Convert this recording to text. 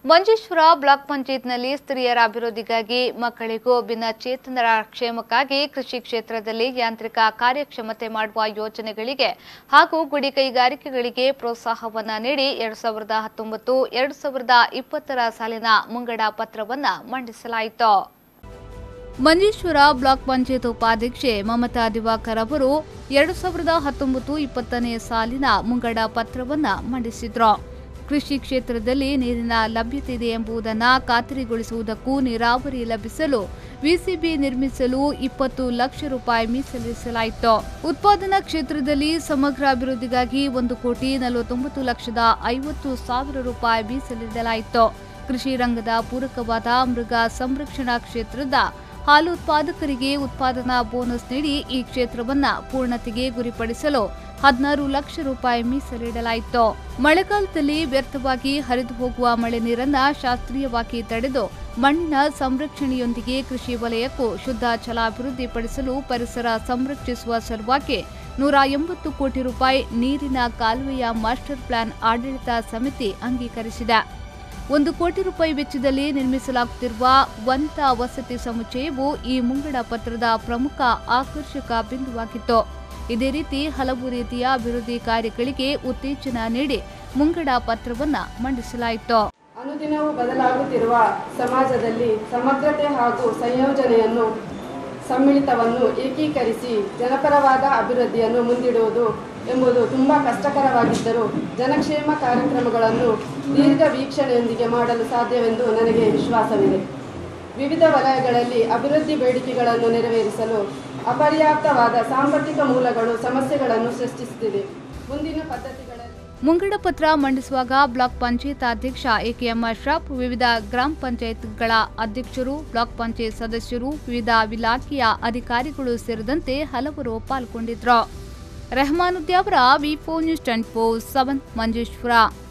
Manjeshwar block ಪಂಚಾಯತ್ನಲ್ಲಿ ಸ್ತ್ರೀಯರ ಅಭಿವೃದ್ಧಿಗಾಗಿ ಮಕ್ಕಳಿಗೂ ಭಿನ್ನಚೇತನರ ಕ್ಷೇಮಕ್ಕಾಗಿ ಕೃಷಿ ಕ್ಷೇತ್ರದಲ್ಲಿ ಯಾಂತ್ರಿಕ ಕಾರ್ಯಕ್ಷಮತೆ ಮಾಡುವ ಯೋಜನೆಗಳಿಗೆ ಹಾಗೂ ಗುಡಿ ಕೈಗಾರಿಕೆಗಳಿಗೆ ಪ್ರೋತ್ಸಾಹವನ್ನ ನೀಡಿ ಎರಡು ಸಾವಿರದ ಹತ್ತೊಂಬತ್ತು ಎರಡು ಸಾವಿರದ ಇಪ್ಪತ್ತರ ಸಾಲಿನ ಮುಂಗಡ ಪತ್ರವನ್ನ ಮಂಡಿಸಲಾಯಿತು ಮಂಜೇಶ್ವರ ಬ್ಲಾಕ್ ಪಂಚಾಯತ್ ಉಪಾಧ್ಯಕ್ಷೆ ಮಮತಾ ದಿವಾಕರ್ ಅವರು ಎರಡು ಸಾವಿರದ ಹತ್ತೊಂಬತ್ತು ಇಪ್ಪತ್ತನೇ ಸಾಲಿನ ಮುಂಗಡ ಪತ್ರವನ್ನ ಮಂಡಿಸಿದ್ರು ಕೃಷಿ ಕ್ಷೇತ್ರದಲ್ಲಿ ನೀರಿನ ಲಭ್ಯತೆ ಇದೆ ಎಂಬುದನ್ನು ಖಾತರಿಗೊಳಿಸುವುದಕ್ಕೂ ನೀರಾವರಿ ಲಭಿಸಲು ವಿಸಿಬಿ ನಿರ್ಮಿಸಲು ಇಪ್ಪತ್ತು ಲಕ್ಷ ರೂಪಾಯಿ ಮೀಸಲಿರಿಸಲಾಯಿತು ಉತ್ಪಾದನಾ ಕ್ಷೇತ್ರದಲ್ಲಿ ಸಮಗ್ರ ಅಭಿವೃದ್ಧಿಗಾಗಿ ಒಂದು ಕೋಟಿ ನಲವತ್ತೊಂಬತ್ತು ಲಕ್ಷದ ಐವತ್ತು ಸಾವಿರ ರೂಪಾಯಿ ಮೀಸಲಿಡಲಾಯಿತು ಕೃಷಿ ರಂಗದ ಪೂರಕವಾದ ಮೃಗ ಸಂರಕ್ಷಣಾ ಕ್ಷೇತ್ರದ ಹಾಲು ಉತ್ಪಾದಕರಿಗೆ ಉತ್ಪಾದನಾ ಬೋನಸ್ ನೀಡಿ ಈ ಕ್ಷೇತ್ರವನ್ನ ಪೂರ್ಣತೆಗೆ ಗುರಿಪಡಿಸಲು ಹದಿನಾರು ಲಕ್ಷ ರೂಪಾಯಿ ಮೀಸಲಿಡಲಾಯಿತು ಮಳೆಗಾಲದಲ್ಲಿ ವ್ಯರ್ಥವಾಗಿ ಹರಿದು ಹೋಗುವ ಮಳೆ ನೀರನ್ನ ಶಾಸ್ತ್ರೀಯವಾಗಿ ತಡೆದು ಮಣ್ಣಿನ ಸಂರಕ್ಷಣೆಯೊಂದಿಗೆ ಕೃಷಿ ವಲಯಕ್ಕೂ ಶುದ್ಧ ಜಲ ಅಭಿವೃದ್ಧಿಪಡಿಸಲು ಪರಿಸರ ಸಂರಕ್ಷಿಸುವ ಸಲುವಾಗಿ ನೂರ ಎಂಬತ್ತು ಕೋಟಿ ರೂಪಾಯಿ ನೀರಿನ ಕಾಲುವೆಯ ಮಾಸ್ಟರ್ ಪ್ಲಾನ್ ಆಡಳಿತ ಸಮಿತಿ ಅಂಗೀಕರಿಸಿದೆ ಒಂದು ಕೋಟಿ ರೂಪಾಯಿ ವೆಚ್ಚದಲ್ಲಿ ನಿರ್ಮಿಸಲಾಗುತ್ತಿರುವ ವಂತ ವಸತಿ ಸಮುಚ್ಚಯವು ಈ ಮುಂಗಡ ಪತ್ರದ ಪ್ರಮುಖ ಆಕರ್ಷಕ ಬಿಂದುವಾಗಿತ್ತು ಇದೇ ರೀತಿ ಹಲವು ರೀತಿಯ ಅಭಿವೃದ್ಧಿ ಕಾರ್ಯಗಳಿಗೆ ಉತ್ತೇಜನ ನೀಡಿ ಮುಂಗಡ ಪತ್ರವನ್ನ ಮಂಡಿಸಲಾಯಿತು ಅನುದಿನವೂ ಬದಲಾಗುತ್ತಿರುವ ಸಮಾಜದಲ್ಲಿ ಸಮಗ್ರತೆ ಹಾಗೂ ಸಂಯೋಜನೆಯನ್ನು ಸಮ್ಮಿಳಿತವನ್ನು ಏಕೀಕರಿಸಿ ಜನಪರವಾದ ಅಭಿವೃದ್ಧಿಯನ್ನು ಮುಂದಿಡುವುದು ಎಂಬುದು ತುಂಬ ಕಷ್ಟಕರವಾಗಿದ್ದರೂ ಜನಕ್ಷೇಮ ಕಾರ್ಯಕ್ರಮಗಳನ್ನು ದೀರ್ಘ ವೀಕ್ಷಣೆಯೊಂದಿಗೆ ಮಾಡಲು ಸಾಧ್ಯವೆಂದು ನನಗೆ ವಿಶ್ವಾಸವಿದೆ ವಿವಿಧ ವಲಯಗಳಲ್ಲಿ ಅಭಿವೃದ್ಧಿ ಬೇಡಿಕೆಗಳನ್ನು ನೆರವೇರಿಸಲು ಅಪರ್ಯಾಪ್ತವಾದ ಸಾಂಪತ್ತಿಕ ಮೂಲಗಳು ಸಮಸ್ಯೆಗಳನ್ನು ಸೃಷ್ಟಿಸುತ್ತಿದೆ ಮುಂದಿನ ಪದ್ಧತಿಗಳಲ್ಲಿ ಮುಂಗಡ ಪತ್ರ ಮಂಡಿಸುವಾಗ ಬ್ಲಾಕ್ ಪಂಚಾಯತ್ ಅಧ್ಯಕ್ಷ ಎಕೆಎಂ ಅಶ್ರಫ್ ವಿವಿಧ ಗ್ರಾಮ ಪಂಚಾಯತ್ಗಳ ಅಧ್ಯಕ್ಷರು ಬ್ಲಾಕ್ ಪಂಚಾಯತ್ ಸದಸ್ಯರು ವಿವಿಧ ಇಲಾಖೆಯ ಅಧಿಕಾರಿಗಳು ಸೇರಿದಂತೆ ಹಲವರು ಪಾಲ್ಗೊಂಡಿದ್ರು Rehman Udyavar V four news twenty four seven Manjeshwar